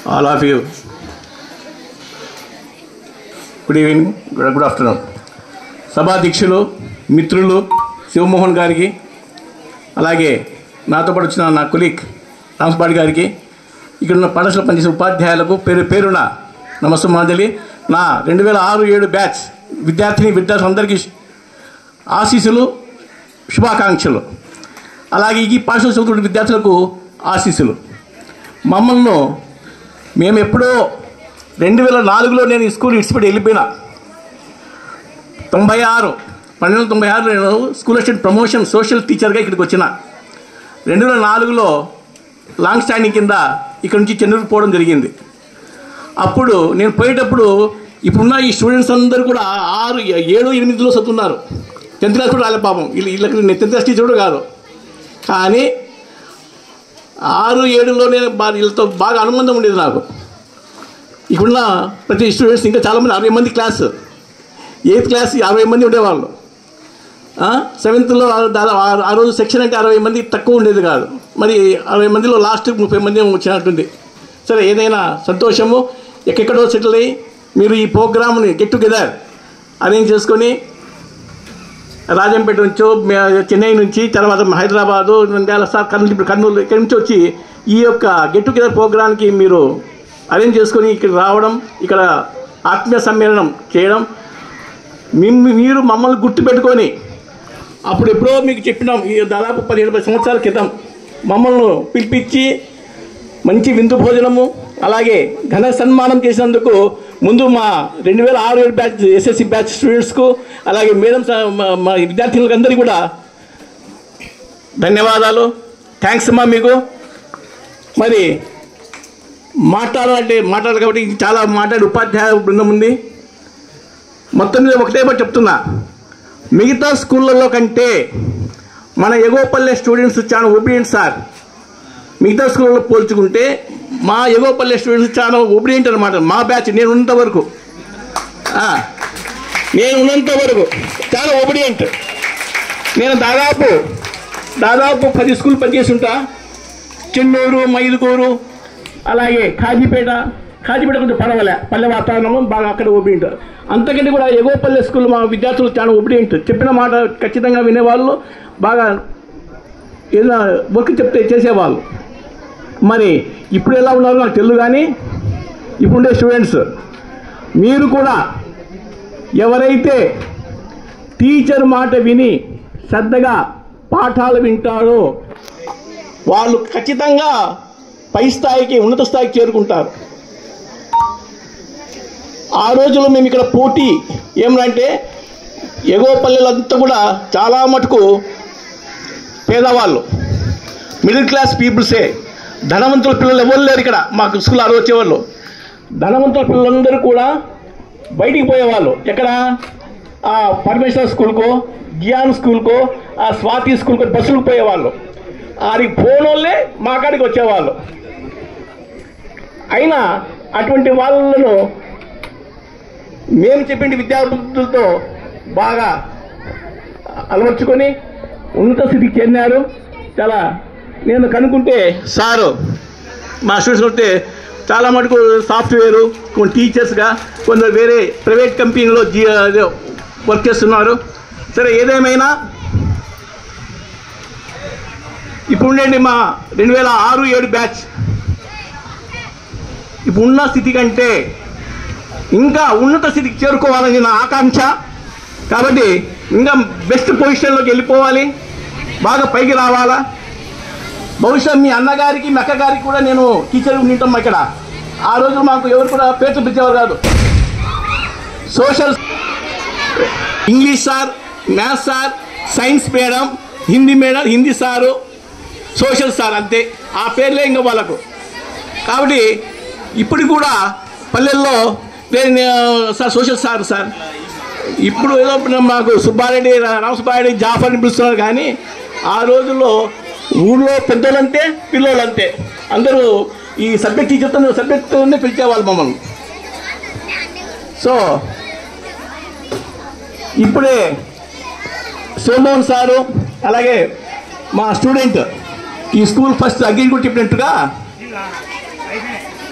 all of you. Good evening good afternoon సభాధ్యక్షులు మిత్రులు శివమోహన్ గారికి అలాగే నాతో పాటు వచ్చిన నా కొలీగ్ రామస్పాటి గారికి ఇక్కడ ఉన్న పాఠశాల పనిచేసే ఉపాధ్యాయులకు పేరు పేరున నమస్తే మాంజలి నా రెండు వేల ఆరు ఏడు బ్యాచ్ విద్యార్థిని విద్యార్థులందరికీ ఆశీస్సులు శుభాకాంక్షలు అలాగే ఈ పాఠశాల చదువుతున్న విద్యార్థులకు ఆశీస్సులు మమ్మల్ని మేము ఎప్పుడో రెండు వేల నాలుగులో నేను ఈ స్కూల్ ఇడిచిపెట్టి వెళ్ళిపోయినా తొంభై ఆరు పన్నెండు వందల తొంభై ఆరు నేను స్కూల్ అసిస్టెంట్ ప్రమోషన్ సోషల్ టీచర్గా ఇక్కడికి వచ్చిన రెండు వేల నాలుగులో లాంగ్ స్టాండింగ్ కింద ఇక్కడ నుంచి చెన్నూరు పోవడం జరిగింది అప్పుడు నేను పోయేటప్పుడు ఇప్పుడున్న ఈ స్టూడెంట్స్ అందరూ కూడా ఆరు ఏడు ఎనిమిదిలో చదువుతున్నారు టెన్త్ క్లాస్ కూడా రాలే పాపం వీళ్ళు వీళ్ళకి నేను టెన్త్ క్లాస్ టీచర్ కూడా కాదు కానీ ఆరు ఏడులో నేను బా- వీళ్ళతో బాగా అనుబంధం ఉండేది నాకు ఇప్పుడున్న ప్రతి స్టూడెంట్స్ ఇంకా చాలామంది అరవై మంది క్లాస్ ఎయిత్ క్లాస్ అరవై మంది ఉండేవాళ్ళు సెవెంత్లో దాదాపు ఆ- ఆ రోజు సెక్షన్ అంటే అరవై మంది తక్కువ ఉండేది కాదు మరి అరవై మందిలో లాస్ట్ ముప్పై మంది ఏమో వచ్చినట్టుంది సరే ఏదైనా సంతోషము ఎక్కడెక్కడో సెటిల్ అయ్యి మీరు ఈ ప్రోగ్రామ్ని గెట్ టుగెదర్ అరేంజ్ చేసుకొని రాజంపేట నుంచో మే- చెన్నై నుంచి తర్వాత హైదరాబాదు నంద్యాల సార్ కర్నూలు ఇప్పుడు కర్నూలు ఇక్కడి నుంచి వచ్చి ఈ యొక్క గెట్ టుగెదర్ ప్రోగ్రామ్కి మీరు అరేంజ్ చేసుకొని ఇక్కడ రావడం ఇక్కడ ఆత్మీయ సమ్మేళనం చేయడం మిమ్ మీరు మమ్మల్ని గుర్తుపెట్టుకొని అప్పుడు ఎప్పుడో మీకు చెప్పినాం ఈ దాదాపు పదిహేడు పది సంవత్సరాల క్రితం మమ్మల్ని పిలిపించి మంచి విందు భోజనము అలాగే ఘన సన్మానం చేసినందుకు ముందు మా రెండు వేల ఆరు ఏడు బ్యాచ్ ఎస్ఎస్సి బ్యాచ్ స్టూడెంట్స్కు అలాగే మేడం మా విద్యార్థులకు అందరికీ కూడా ధన్యవాదాలు థ్యాంక్స్ అమ్మా మీకు మరి మాట్లాడాలంటే మాట్లాడాలి కాబట్టి చాలా మాట్లాడే ఉపాధ్యాయ బృందం ఉంది మొత్తం మీద ఒకటే మాట చెప్తున్నా మిగతా స్కూళ్ళల్లో కంటే మన ఎగోపల్లె స్టూడెంట్స్ చాలా ఒబిడియంట్ సార్ మిగతా స్కూళ్ళలో పోల్చుకుంటే మా ఎగోపల్లె స్టూడెంట్స్ చాలా ఒబిడియంట్ అనమాట మా బ్యాచ్ నేను ఉన్నంత వరకు ఆ, నేను ఉన్నంత వరకు చాలా ఒబిడియంట్ నేను దాదాపు దాదాపు పది స్కూల్ పనిచేసి ఉంటా చెన్నూరు మైదుకూరు అలాగే కాజీపేట కాజీపేట కొంచెం పర్వాలే పల్లె వాతావరణము బాగా అక్కడ ఒబిడింట్ అంతకంటే కూడా ఎగోపల్లె స్కూల్ మా విద్యార్థులు చాలా ఒబిడింట్ చెప్పిన మాట ఖచ్చితంగా వినేవాళ్ళు బాగా ఏదైనా వర్క్ చెప్తే చేసేవాళ్ళు మరి ఇప్పుడు ఎలా ఉన్నారో నాకు తెలియదు కానీ ఇప్పుడుండే స్టూడెంట్స్ మీరు కూడా ఎవరైతే టీచర్ మాట విని శ్రద్ధగా పాఠాలు వింటారో వాళ్ళు ఖచ్చితంగా పై స్థాయికి ఉన్నత స్థాయికి చేరుకుంటారు ఆ రోజుల్లో మేము ఇక్కడ పోటీ ఏమంటే ఎగో పల్లెలంతా కూడా చాలా మటుకు పేదవాళ్ళు మిడిల్ క్లాస్ పీపుల్సే ధనవంతుల పిల్లలు ఎవరు లేరు ఇక్కడ మాకు స్కూల్ ఆ రోజు వచ్చేవాళ్ళు ధనవంతుల పిల్లలందరూ కూడా బయటికి పోయేవాళ్ళు ఎక్కడ ఆ పరమేశ్వర స్కూల్కో గియాన్ స్కూల్కో ఆ స్వాతి స్కూల్కో బస్సులకు పోయేవాళ్ళు ఆడికి పోనోళ్ళే మా కాడికి వచ్చేవాళ్ళు అయినా అటువంటి వాళ్ళను మేము చెప్పిన విద్యార్థులతో బాగా అలవర్చుకొని ఉన్నత స్థితికి చెందారు చాలా నేను కనుక్కుంటే సారు మా స్టూడెంట్స్ ఉంటే చాలా మటుకు సాఫ్ట్వేరు కొన్ని టీచర్స్గా కొందరు వేరే ప్రైవేట్ కంపెనీలో జీ అదే వర్క్ చేస్తున్నారు సరే ఏదేమైనా ఇప్పుడు ఉండండి మా రెండు వేల ఆరు ఏడు బ్యాచ్ ఇప్పుడు ఉన్న స్థితి కంటే ఇంకా ఉన్నత స్థితికి చేరుకోవాలని నా ఆకాంక్ష కాబట్టి ఇంకా బెస్ట్ పొజిషన్లోకి వెళ్ళిపోవాలి బాగా పైకి రావాలా బహుశా మీ అన్నగారికి మీ అక్కగారికి కూడా నేను టీచర్ ఉంటాం ఇక్కడ ఆ రోజు మాకు ఎవరు కూడా పేర్లు పిలిచేవారు కాదు social English sir maths sir science madam Hindi madam Hindi sir social sir అంతే ఆ పేర్లే ఇంకా వాళ్ళకు కాబట్టి ఇప్పుడు కూడా పల్లెల్లో నేను సార్ సోషల్ సార్ సార్ ఇప్పుడు ఏదో మాకు సుబ్బారెడ్డి రా- రామ సుబ్బారెడ్డి జాఫర్ని పిలుస్తున్నారు కానీ ఆ రోజుల్లో ఊళ్ళో పెద్దోళ్ళంతే పిల్లోళ్ళంతే అందరూ ఈ సబ్జెక్ట్ టీచర్తో సబ్జెక్ట్తోనే పిలిచేవాళ్ళు మమ్మల్ని సో ఇప్పుడే సోమోహన్ సారు అలాగే మా స్టూడెంట్ ఈ స్కూల్ ఫస్ట్ అగ్గిరి కూడా చెప్పినట్టుగా